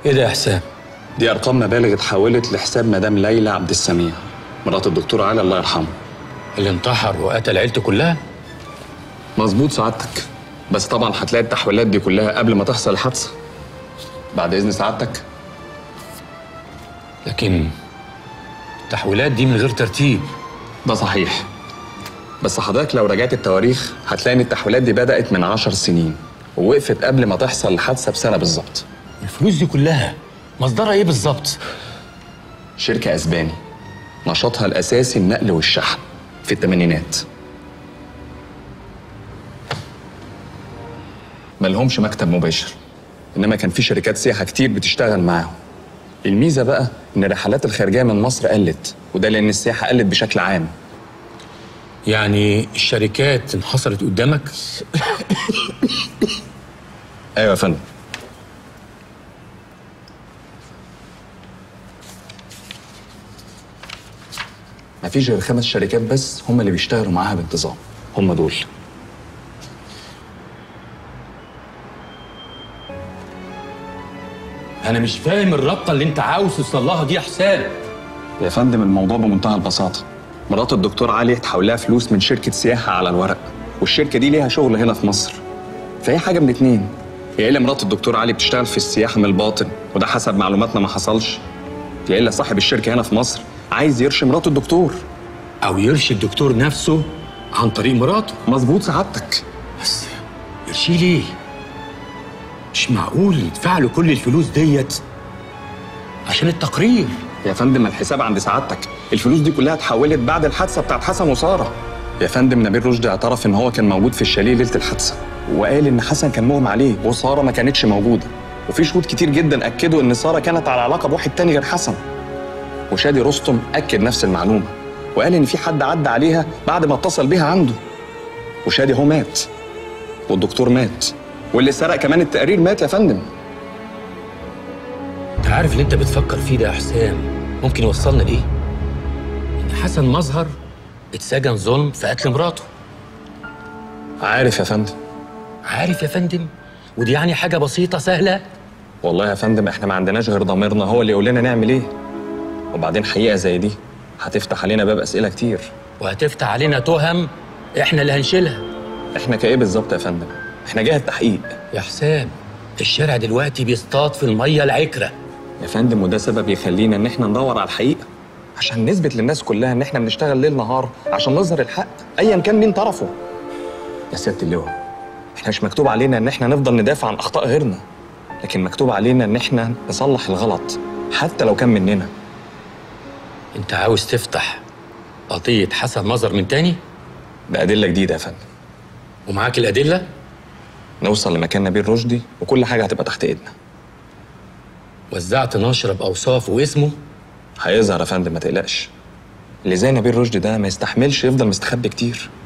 ايه ده يا حسام دي ارقام مبالغ اتحولت لحساب مدام ليلى عبد السميع مرات الدكتور علي الله يرحمه اللي انتحر وقتل عيلته كلها مظبوط سعادتك بس طبعا هتلاقي التحويلات دي كلها قبل ما تحصل الحادثه بعد اذن سعادتك لكن التحويلات دي من غير ترتيب ده صحيح بس حضرتك لو رجعت التواريخ هتلاقي ان التحويلات دي بدات من عشر سنين ووقفت قبل ما تحصل الحادثه بسنه بالظبط الفلوس دي كلها مصدرها ايه بالظبط شركه اسباني نشاطها الاساسي النقل والشحن في الثمانينات ملهمش مكتب مباشر انما كان في شركات سياحه كتير بتشتغل معاهم الميزه بقى ان الرحلات الخارجيه من مصر قلت وده لان السياحه قلت بشكل عام يعني الشركات انحصرت قدامك ايوه يا فندم مفيش غير خمس شركات بس هم اللي بيشتغلوا معاها بانتظام هم دول انا مش فاهم الرابطه اللي انت عاوز توصل لها دي يا حسام يا فندم الموضوع بمنتهى البساطة مرات الدكتور علي تحول لها فلوس من شركة سياحة على الورق والشركة دي ليها شغل هنا في مصر فهي حاجة من اتنين يا إلا مرات الدكتور علي بتشتغل في السياحة من الباطن وده حسب معلوماتنا ما حصلش يا إلا صاحب الشركة هنا في مصر عايز يرشي مرات الدكتور او يرشي الدكتور نفسه عن طريق مراته مظبوط سعادتك بس يرشيه ليه مش معقول يدفع له كل الفلوس ديت عشان التقرير يا فندم الحساب عند سعادتك الفلوس دي كلها اتحولت بعد الحادثة بتاعت حسن وسارة يا فندم نبيل رشدي اعترف ان هو كان موجود في الشاليه ليلة الحادثة وقال ان حسن كان مغمى عليه وسارة ما كانتش موجودة وفي شهود كتير جدا اكدوا ان سارة كانت على علاقة بواحد تاني غير حسن وشادي رستم اكد نفس المعلومة وقال ان في حد عدى عليها بعد ما اتصل بيها عنده وشادي هو مات والدكتور مات واللي سرق كمان التقرير مات يا فندم انت عارف اللي انت بتفكر فيه ده يا حسام ممكن يوصلنا ليه ان حسن مظهر اتسجن ظلم في قتل مراته عارف يا فندم عارف يا فندم ودي يعني حاجه بسيطه سهله والله يا فندم احنا ما عندناش غير ضميرنا هو اللي يقول لنا نعمل ايه وبعدين حقيقه زي دي هتفتح علينا باب اسئله كتير وهتفتح علينا تهم احنا اللي هنشيلها احنا كايه بالظبط يا فندم احنا جهه تحقيق يا حسام الشارع دلوقتي بيصطاد في الميه العكره يا فندم وده سبب يخلينا ان احنا ندور على الحقيقه عشان نثبت للناس كلها ان احنا بنشتغل ليل نهار عشان نظهر الحق ايا كان مين طرفه يا سياده اللواء احنا مش مكتوب علينا ان احنا نفضل ندافع عن اخطاء غيرنا لكن مكتوب علينا ان احنا نصلح الغلط حتى لو كان مننا انت عاوز تفتح قضيه حسن مظهر من تاني بادله جديده يا فندم ومعاك الادله نوصل لمكان نبيل رشدي وكل حاجه هتبقى تحت ايدنا وزعت نشره باوصافه واسمه هيظهر يا فندم ما تقلقش اللي زي نبيل رشدي ده ما يستحملش يفضل مستخبي كتير